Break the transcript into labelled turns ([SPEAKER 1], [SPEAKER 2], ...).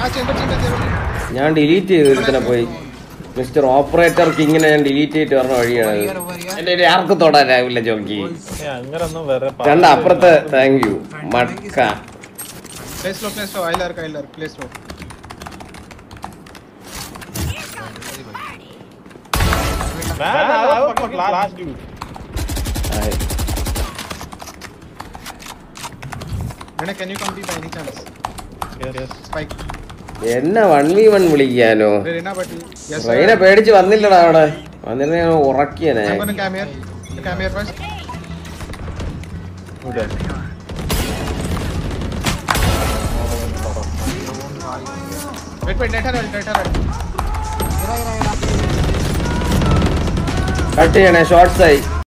[SPEAKER 1] ആ chamber, chamber, chamber.
[SPEAKER 2] ഞാൻ delete ചെയ്ത് ഒരുത്തനെ പോയി മിസ്റ്റർ ഓപ്പറേറ്റർ കിങ്ങിനെ ഞാൻ ഡിലീറ്റ് ചെയ്തിട്ട് പറഞ്ഞ വഴിയാണ്
[SPEAKER 1] Over here, over here.
[SPEAKER 2] എന്റെ ഒരു ആർക്ക് തൊടാൻ രാവിലെ ചോക്കി
[SPEAKER 3] ഏ, അങ്ങനൊന്നും വേറെ
[SPEAKER 2] കണ്ട അപ്പുറത്ത് താങ്ക് യു മക്ക
[SPEAKER 1] Play slow, play slow. I'll arc, I'll arc. Play slow.
[SPEAKER 3] Man, I was fucking last dude.
[SPEAKER 2] ആയി.
[SPEAKER 1] Vinay, can you come B by any chance?
[SPEAKER 3] Yes, yes.
[SPEAKER 1] Spike.
[SPEAKER 2] എന്നെ വൺ വി വൺ വിളിക്കാനോ
[SPEAKER 1] Reina, but yes, sir.
[SPEAKER 2] റൈനെ പേടിച്ച് വന്നില്ലടാ അവിടെ വന്നിരുന്ന ഞാൻ ഉറക്കിയനെ
[SPEAKER 1] I'm gonna cam here. Cam here first.
[SPEAKER 3] Who that?
[SPEAKER 1] Wait, wait, let her ult, let her ult.
[SPEAKER 2] Cut ചെയ്യണേ ഷോർട്സ് ആയി